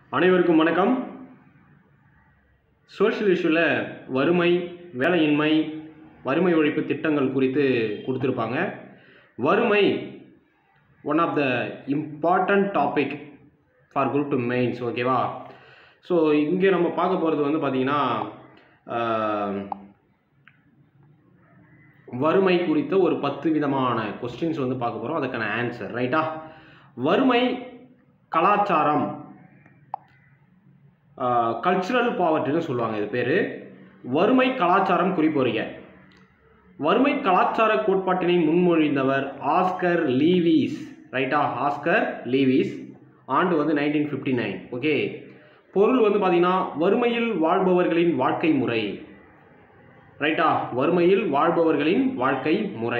அனைவருக்கும் வணக்கம் சோஷியல் இஷ்யூவில் வறுமை வேலையின்மை வறுமை ஒழிப்பு திட்டங்கள் குறித்து கொடுத்துருப்பாங்க வறுமை one of the important topic for group two mains ஓகேவா ஸோ இங்கே நம்ம பார்க்க போகிறது வந்து பார்த்திங்கன்னா ஆஹ், வறுமை குறித்த ஒரு பத்து விதமான கொஸ்டின்ஸ் வந்து பார்க்க போகிறோம் அதுக்கான ஆன்சர் ரைட்டா வறுமை கலாச்சாரம் கல்ச்சுரல் பாவர்ட்டின்னு சொல்லுவாங்க இது பேர் வறுமை கலாச்சாரம் குறிப்பொறிக வறுமை கலாச்சார கோட்பாட்டினை முன்மொழிந்தவர் ஆஸ்கர் லீவிஸ் ரைட்டா ஆஸ்கர் லீவிஸ் ஆண்டு வந்து நைன்டீன் ஃபிஃப்டி நைன் ஓகே பொருள் வந்து பார்த்தீங்கன்னா வறுமையில் வாழ்பவர்களின் வாழ்க்கை முறை ரைட்டா வறுமையில் வாழ்பவர்களின் வாழ்க்கை முறை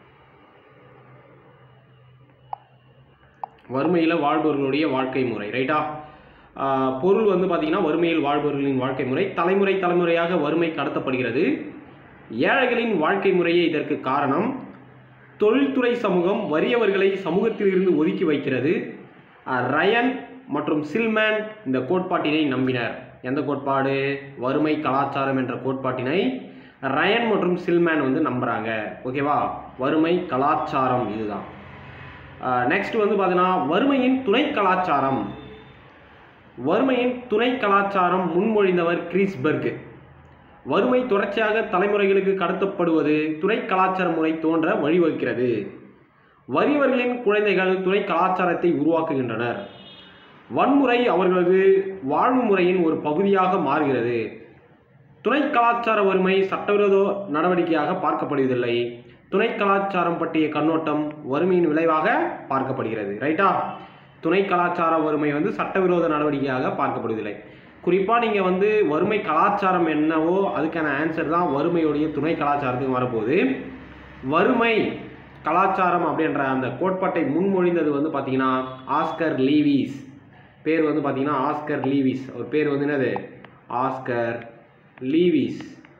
வறுமையில் வாழ்பவர்களுடைய வாழ்க்கை முறை ரைட்டா ஆஹ் பொருள் வந்து பார்த்தீங்கன்னா வறுமையில் வாழ்பவர்களின் வாழ்க்கை முறை தலைமுறை தலைமுறையாக வறுமை கடத்தப்படுகிறது ஏழைகளின் வாழ்க்கை முறையே இதற்கு காரணம் தொழில்துறை சமூகம் வறியவர்களை சமூகத்திலிருந்து ஒதுக்கி வைக்கிறது ஆஹ் ரயன் மற்றும் சில்மேன் இந்த கோட்பாட்டினை நம்பினர் எந்த கோட்பாடு வறுமை கலாச்சாரம் என்ற கோட்பாட்டினை ரயன் மற்றும் சில்மேன் வந்து நம்புறாங்க ஓகேவா வறுமை கலாச்சாரம் இதுதான் நெக்ஸ்ட் வந்து பார்த்தீங்கன்னா வறுமையின் துணை கலாச்சாரம் வறுமையின் துணை கலாச்சாரம் முன்மொழிந்தவர் கிரீஸ்பர்க் வறுமை தொடர்ச்சியாக தலைமுறைகளுக்கு கடத்தப்படுவது துணை கலாச்சார முறை தோன்ற வழிவகுக்கிறது வறியவர்களின் குழந்தைகள் துணை கலாச்சாரத்தை உருவாக்குகின்றனர் வன்முறை அவர்களது வாழ்வு முறையின் ஒரு பகுதியாக மாறுகிறது துணை கலாச்சார வறுமை சட்டவிரோத நடவடிக்கையாக பார்க்கப்படுவதில்லை துணை கலாச்சாரம் பற்றிய கண்ணோட்டம் வறுமையின் விளைவாக பார்க்கப்படுகிறது ரைட்டா துணை கலாச்சார வறுமை வந்து சட்டவிரோத நடவடிக்கையாக பார்க்கப்படுவதில்லை குறிப்பாக நீங்கள் வந்து வறுமை கலாச்சாரம் என்னவோ அதுக்கான ஆன்சர் தான் வறுமையுடைய துணை கலாச்சாரத்துக்கு வரப்போகுது வறுமை கலாச்சாரம் அப்படின்ற அந்த கோட்பாட்டை முன்மொழிந்தது வந்து பார்த்தீங்கன்னா ஆஸ்கர் லீவிஸ் பேர் வந்து பார்த்தீங்கன்னா ஆஸ்கர் லீவிஸ் அவர் பேர் வந்து என்னது ஆஸ்கர் லீவிஸ்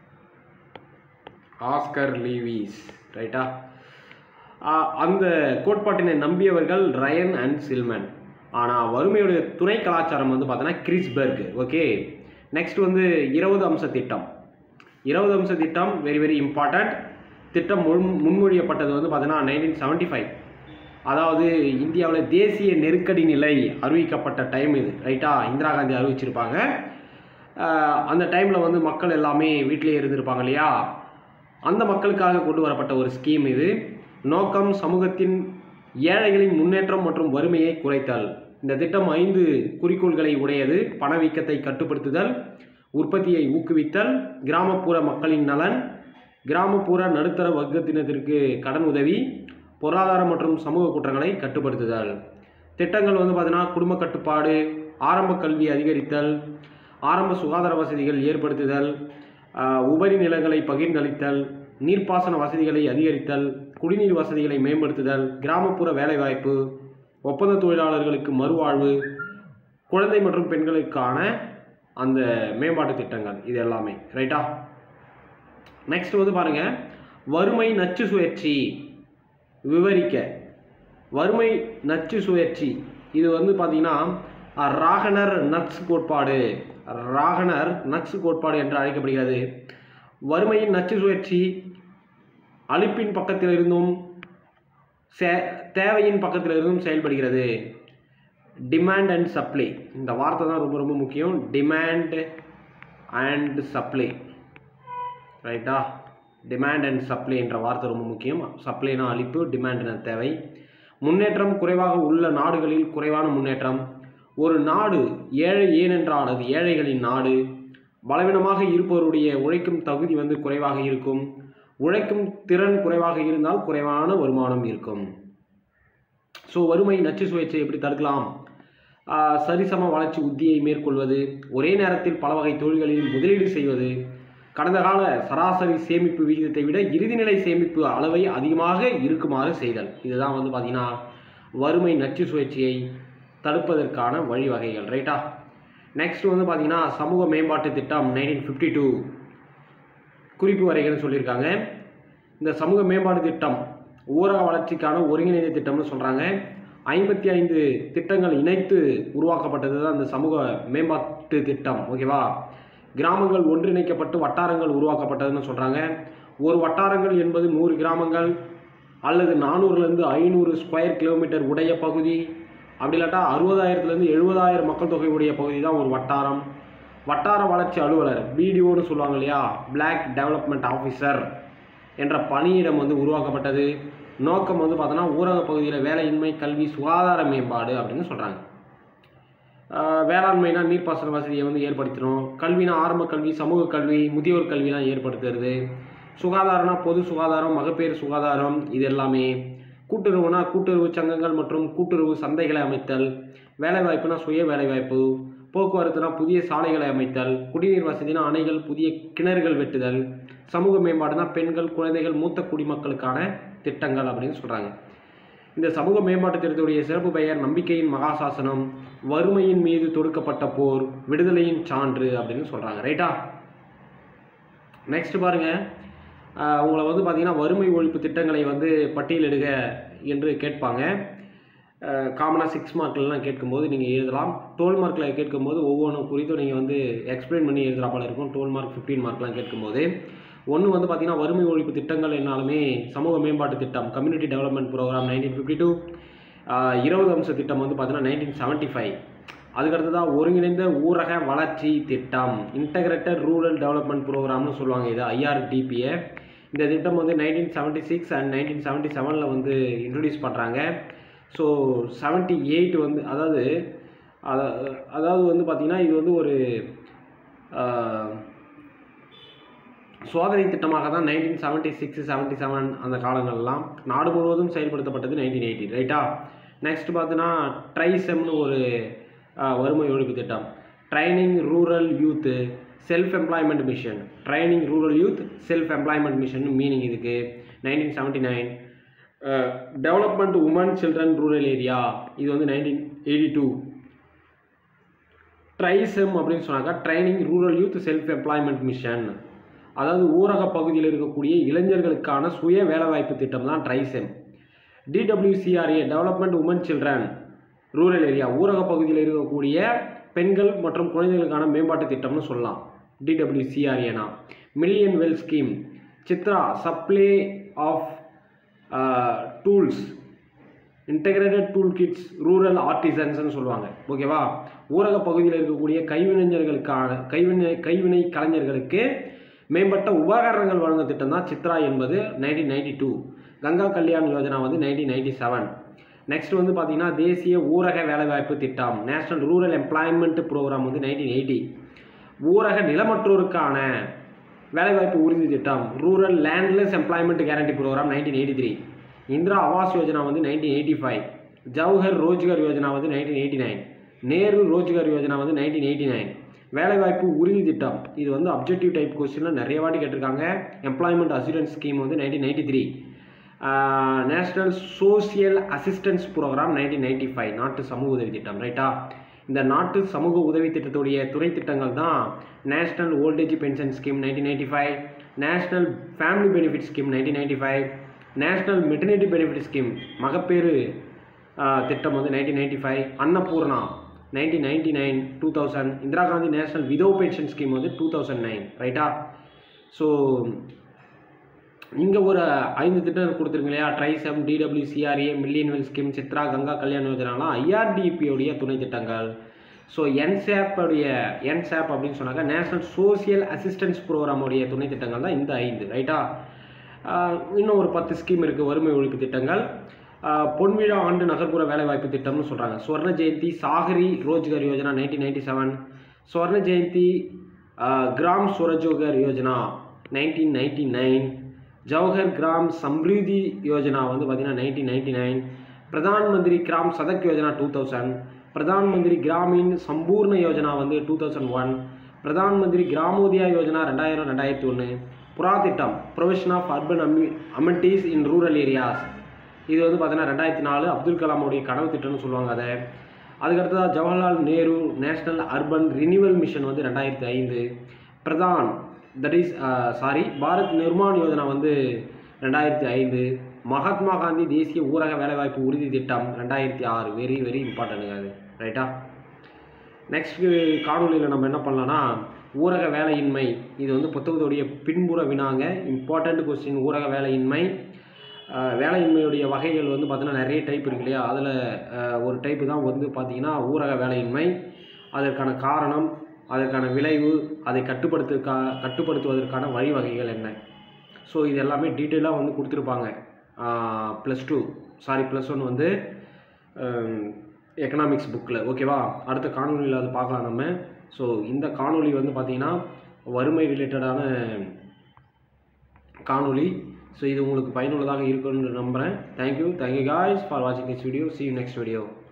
ஆஸ்கர் லீவிஸ் ரைட்டா ஆஹ் அந்த கோட்பாட்டினை நம்பியவர்கள் ரயன் அண்ட் சில்மன் ஆனால் வறுமையுடைய துணை கலாச்சாரம் வந்து பார்த்தோன்னா கிறிஸ்பர்க் ஓகே நெக்ஸ்ட் வந்து இருபது அம்ச திட்டம் இருபது அம்ச திட்டம் வெரி வெரி இம்பார்ட்டண்ட் திட்டம் முன் முன்மொழியப்பட்டது வந்து பார்த்தீங்கன்னா நைன்டீன் செவன்ட்டி ஃபைவ் அதாவது இந்தியாவில் தேசிய நெருக்கடி நிலை அறிவிக்கப்பட்ட டைம் இது ரைட்டா இந்திரா காந்தி அறிவிச்சிருப்பாங்க ஆஹ் அந்த டைமில் வந்து மக்கள் எல்லாமே வீட்டிலேயே இருந்திருப்பாங்க இல்லையா அந்த மக்களுக்காக கொண்டு வரப்பட்ட ஒரு ஸ்கீம் இது நோக்கம் சமூகத்தின் ஏழைகளின் முன்னேற்றம் மற்றும் வறுமையை குறைத்தல் இந்த திட்டம் ஐந்து குறிக்கோள்களை உடையது பணவீக்கத்தை கட்டுப்படுத்துதல் உற்பத்தியை ஊக்குவித்தல் கிராமப்புற மக்களின் நலன் கிராமப்புற நடுத்தர வர்க்கத்தினத்திற்கு கடன் உதவி பொருளாதார மற்றும் சமூக குற்றங்களை கட்டுப்படுத்துதல் திட்டங்கள் வந்து பார்த்தீங்கன்னா குடும்ப கட்டுப்பாடு ஆரம்ப கல்வி அதிகரித்தல் ஆரம்ப சுகாதார வசதிகள் ஏற்படுத்துதல் ஆஹ், உபரி நிலங்களை பகிர்ந்தளித்தல் நீர்ப்பாசன வசதிகளை அதிகரித்தல் குடிநீர் வசதிகளை மேம்படுத்துதல் கிராமப்புற வேலைவாய்ப்பு ஒப்பந்த தொழிலாளர்களுக்கு மறுவாழ்வு குழந்தை மற்றும் பெண்களுக்கான அந்த மேம்பாட்டு திட்டங்கள் இது எல்லாமே ரைட்டா நெக்ஸ்ட் வந்து பாருங்க வறுமை நச்சு சுழற்சி விவரிக்க வறுமை நச்சு சுழற்சி இது வந்து பார்த்தீங்கன்னா அஹ், ராகனர் நட்ஸ் கோட்பாடு ராகனர் நட்ஸ் கோட்பாடு என்று அழைக்கப்படுகிறது வறுமையின் நச்சு சுழற்சி அளிப்பின் பக்கத்தில் இருந்தும் சே- தேவையின் பக்கத்தில் இருந்தும் செயல்படுகிறது டிமாண்ட் அண்ட் சப்ளை இந்த வார்த்தை தான் ரொம்ப ரொம்ப முக்கியம் டிமாண்ட் அண்ட் சப்ளை ரைட்டா டிமாண்ட் அண்ட் சப்ளை என்ற வார்த்தை ரொம்ப முக்கியம் சப்ளைனா அளிப்பு டிமாண்ட்னா தேவை முன்னேற்றம் குறைவாக உள்ள நாடுகளில் குறைவான முன்னேற்றம் ஒரு நாடு ஏழை ஏனென்றால் அது ஏழைகளின் நாடு பலவீனமாக இருப்பவருடைய உழைக்கும் தகுதி வந்து குறைவாக இருக்கும் உழைக்கும் திறன் குறைவாக இருந்தால் குறைவான வருமானம் இருக்கும் ஸோ வறுமை நச்சு சுழற்சியை எப்படி தடுக்கலாம் ஆஹ் சரிசம வளர்ச்சி உத்தியை மேற்கொள்வது ஒரே நேரத்தில் பல வகை தொழில்களில் முதலீடு செய்வது கடந்த கால சராசரி சேமிப்பு விகிதத்தை விட இறுதிநிலை சேமிப்பு அளவை அதிகமாக இருக்குமாறு செய்தல் இதுதான் வந்து பார்த்தீங்கன்னா வறுமை நச்சு சுழற்சியை தடுப்பதற்கான வழிவகைகள் ரைட்டா நெக்ஸ்ட் வந்து பார்த்தீங்கன்னா சமூக மேம்பாட்டு திட்டம் நைன்டீன் ஃபிஃப்டி டூ குறிப்பு வரைகள்னு சொல்லியிருக்காங்க இந்த சமூக மேம்பாட்டு திட்டம் ஊரக வளர்ச்சிக்கான ஒருங்கிணைந்த திட்டம்னு சொல்கிறாங்க ஐம்பத்தி ஐந்து திட்டங்கள் இணைத்து உருவாக்கப்பட்டது தான் இந்த சமூக மேம்பாட்டு திட்டம் ஓகேவா கிராமங்கள் ஒன்றிணைக்கப்பட்டு வட்டாரங்கள் உருவாக்கப்பட்டதுன்னு சொல்கிறாங்க ஒரு வட்டாரங்கள் என்பது நூறு கிராமங்கள் அல்லது நானூறுலேருந்து ஐநூறு ஸ்கொயர் கிலோமீட்டர் உடைய பகுதி அப்படி இல்லாட்டா அறுபதாயிரத்துலேருந்து எழுபதாயிரம் மக்கள் தொகை உடைய பகுதி தான் ஒரு வட்டாரம் வட்டார வளர்ச்சி அலுவலர் பிடிஓன்னு சொல்லுவாங்க இல்லையா பிளாக் டெவலப்மெண்ட் ஆஃபீஸர் என்ற பணியிடம் வந்து உருவாக்கப்பட்டது நோக்கம் வந்து பார்த்தோன்னா ஊரக பகுதியில் வேலையின்மை கல்வி சுகாதார மேம்பாடு அப்படின்னு சொல்கிறாங்க வேளாண்மைனா நீர்ப்பாசன வசதியை வந்து ஏற்படுத்தணும் கல்வினா ஆரம்ப கல்வி சமூக கல்வி முதியோர் கல்விலாம் ஏற்படுத்துறது சுகாதாரம்னா பொது சுகாதாரம் மகப்பேறு சுகாதாரம் இது எல்லாமே கூட்டுறவுனா கூட்டுறவு சங்கங்கள் மற்றும் கூட்டுறவு சந்தைகளை அமைத்தல் வேலைவாய்ப்புனா சுய வேலைவாய்ப்பு போக்குவரத்துனா புதிய சாலைகளை அமைத்தல் குடிநீர் வசதினா அணைகள் புதிய கிணறுகள் வெட்டுதல் சமூக மேம்பாடுனா பெண்கள் குழந்தைகள் மூத்த குடிமக்களுக்கான திட்டங்கள் அப்படின்னு சொல்கிறாங்க இந்த சமூக மேம்பாட்டு திட்டத்துடைய சிறப்பு பெயர் நம்பிக்கையின் மகாசாசனம் வறுமையின் மீது தொடுக்கப்பட்ட போர் விடுதலையின் சான்று அப்படின்னு சொல்கிறாங்க ரைட்டா நெக்ஸ்ட் பாருங்க ஆஹ் உங்களை வந்து பார்த்தீங்கன்னா வறுமை ஒழிப்பு திட்டங்களை வந்து பட்டியலிடுக என்று கேட்பாங்க காமனாக சிக்ஸ் மார்க்லலாம் கேட்கும்போது நீங்கள் எழுதலாம் டுவெல் மார்க்கில் கேட்கும்போது ஒவ்வொன்றும் குறித்தும் நீங்கள் வந்து எக்ஸ்பிளைன் பண்ணி எழுதுகிறா போல இருக்கும் டுவெல் மார்க் ஃபிஃப்டீன் மார்க்லாம் கேட்கும்போது ஒன்று வந்து பார்த்தீங்கன்னா வறுமை ஒழிப்பு திட்டங்கள் என்னாலுமே சமூக மேம்பாட்டு திட்டம் community development programme nineteen fifty two இருபது அம்ச திட்டம் வந்து பார்த்தீங்கன்னா நைன்டீன் செவன்ட்டி ஃபைவ் அதுக்கடுத்ததாக ஒருங்கிணைந்த ஊரக வளர்ச்சி திட்டம் இன்டகிரேட்டட் ரூரல் டெவலப்மெண்ட் ப்ரோக்ராம்னு சொல்லுவாங்க இது ஐஆர்டிபியை இந்த திட்டம் வந்து nineteen seventy six and nineteen seventy செவனில் வந்து இன்ட்ரடியூஸ் பண்ணுறாங்க ஸோ செவன்ட்டி எயிட் வந்து அதாவது அத- அதாவது வந்து பார்த்திங்கன்னா இது வந்து ஒரு ஆஹ், சோதனை திட்டமாக தான் nineteen seventy six seventy seven அந்த காலங்கள்லாம் நாடு முழுவதும் செயல்படுத்தப்பட்டது நைன்டீன் எயிட்டி ரைட்டா நெக்ஸ்ட் பார்த்தீங்கன்னா ட்ரைசெம்னு ஒரு ஆஹ், வறுமை ஒழிப்பு திட்டம் training rural youth self employment mission training rural youth self employment mission meaning இதுக்கு nineteen seventy nine development woman children rural area இது வந்து நைன்டீன் எயிட்டி டூ ட்ரைசெம் அப்படின்னு சொன்னாக்கா training rural youth self employment mission அதாவது ஊரக பகுதியில் இருக்கக்கூடிய இளைஞர்களுக்கான சுய வேலைவாய்ப்பு திட்டம் தான் TRYSEM D W C R A development woman children rural area ஊரக பகுதியில் இருக்கக்கூடிய பெண்கள் மற்றும் குழந்தைகளுக்கான மேம்பாட்டு திட்டம்னு சொல்லலாம் டிடபிள்யூசிஆர்ஏனா million well scheme Chitra supply of tools integrated tool kits rural ஆர்டிசன்ஸ்னு சொல்லுவாங்க ஓகேவா ஊரக பகுதியில் இருக்கக்கூடிய கைவினைஞர்களுக்கான கைவினை கைவினை கலைஞர்களுக்கு மேம்பட்ட உபகரணங்கள் வழங்கும் திட்டம் தான் சித்ரா என்பது nineteen ninety two Ganga Kalyan Yojana வந்து நைன்டீன் நைன்டி செவன் நெக்ஸ்ட் வந்து பார்த்தீங்கன்னா தேசிய ஊரக வேலைவாய்ப்பு திட்டம் நேஷனல் ரூரல் எம்ப்ளாய்மெண்ட் ப்ரோக்ராம் வந்து நைன்டீன் எயிட்டி ஊரக நிலமற்றோருக்கான வேலைவாய்ப்பு உறுதி திட்டம் rural landless employment guarantee programme nineteen eighty three Indira Awas Yojana வந்து nineteen eighty five Jawahar Rozgar Yojana வந்து nineteen eighty nine Nehru Rozgar Yojana வந்து நைன்டீன் எயிட்டி நைன் வேலைவாய்ப்பு உறுதி திட்டம் இது வந்து அப்ஜெக்டிவ் டைப் கொஸ்டினில் நிறைய வாட்டி கேட்டிருக்காங்க எம்ப்ளாய்மெண்ட் அசூரன்ஸ் ஸ்கீம் வந்து nineteen ninety three national social assistance programme nineteen ninety five நாட்டு சமூக உதவி திட்டம் ரைட்டா இந்த நாட்டு சமூக உதவி திட்டத்துடைய துணை திட்டங்கள் தான் national old age pension scheme nineteen ninety five national family benefit scheme nineteen ninety five national maternity benefit scheme மகப்பேறு ஆஹ், திட்டம் வந்து nineteen ninety five Annapurna nineteen ninety nine two thousand Indira Gandhi national widow pension scheme வந்து டூ தௌசண்ட் நைன் ரைட்டா so இங்கே ஒரு ஐந்து திட்டம் கொடுத்துருங்க இல்லையா TRYSEM D W C R A million well scheme SITRA Ganga Kalyan யோஜனாலாம் ஐஆர்டிபியோடைய துணை திட்டங்கள் ஸோ என்சாப் உடைய என்சாப் அப்படின்னு சொன்னாக்க நேஷனல் சோசியல் அசிஸ்டன்ஸ் ப்ரோக்ராமுடைய துணை திட்டங்கள் தான் இந்த ஐந்து ரைட்டா ஆஹ் இன்னும் ஒரு பத்து ஸ்கீம் இருக்குது வறுமை ஒழிப்பு திட்டங்கள் ஆஹ் பொன்விழா ஆண்டு நகர்ப்புற வேலைவாய்ப்பு திட்டம்னு சொல்கிறாங்க Swarna Jayanti Shahari Rozgar Yojana nineteen ninety seven Swarna Jayanti ஆஹ் Gram Swarozgar Yojana nineteen ninety nine Jawahar Gram Samridhi Yojana வந்து பார்த்தீங்கன்னா nineteen ninety nine Pradhan Mantri Gram Sadak Yojana two thousand Pradhan Mantri Gramin சம்பூர்ண யோஜனா வந்து டூ தௌசண்ட் ஒன் பிரதான் மந்திரி கிராமோதயா யோஜனா ரெண்டாயிரம் ரெண்டாயிரத்தி ஒன்று புறா திட்டம் ப்ரொவிஷன் ஆஃப் அர்பன் அம்யூ அமெனிட்டிஸ் இன் ரூரல் ஏரியாஸ் இது வந்து பார்த்தீங்கன்னா ரெண்டாயிரத்தி நாலு அப்துல் கலாமுடைய கனவு திட்டம்னு சொல்லுவாங்க அதை அதுக்கடுத்ததாக Jawaharlal Nehru national urban renewal mission வந்து ரெண்டாயிரத்தி ஐந்து Pradhan that is sorry Bharat Nirman Yojana வந்து ரெண்டாயிரத்தி ஐந்து மகாத்மா காந்தி தேசிய ஊரக வேலைவாய்ப்பு உறுதி திட்டம் ரெண்டாயிரத்தி ஆறு வெரி வெரி இம்பார்ட்டன்ட்டுங்க அது ரைட்டா நெக்ஸ்ட் காணொலியில் நம்ம என்ன பண்ணலாம்னா ஊரக வேலையின்மை இது வந்து புத்தகத்துடைய பின்புற வினாங்க இம்பார்ட்டண்ட் கொஸ்டின் ஊரக வேலையின்மை அஹ், வேலையின்மையுடைய வகைகள் வந்து பார்த்தீங்கன்னா நிறைய டைப் இருக்கு இல்லையா அதில் ஒரு டைப்பு தான் வந்து பார்த்தீங்கன்னா ஊரக வேலையின்மை அதற்கான காரணம் அதற்கான விளைவு அதை கட்டுப்படுத்துக்கா கட்டுப்படுத்துவதற்கான வழிவகைகள் என்ன ஸோ இது எல்லாமே டீட்டெயிலாக வந்து கொடுத்துருப்பாங்க plus two sorry plus one வந்து எக்கனாமிக்ஸ் புக்கில் ஓகேவா அடுத்த காணொலியில் அது பார்க்கலாம் நம்ம ஸோ இந்த காணொளி வந்து பார்த்திங்கன்னா வறுமை ரிலேட்டடான காணொளி ஸோ இது உங்களுக்கு பயனுள்ளதாக இருக்கும்னு நம்புகிறேன் தேங்க்யூ தேங்க்யூ காய்ஸ் ஃபார் வாட்சிங் this video see you next video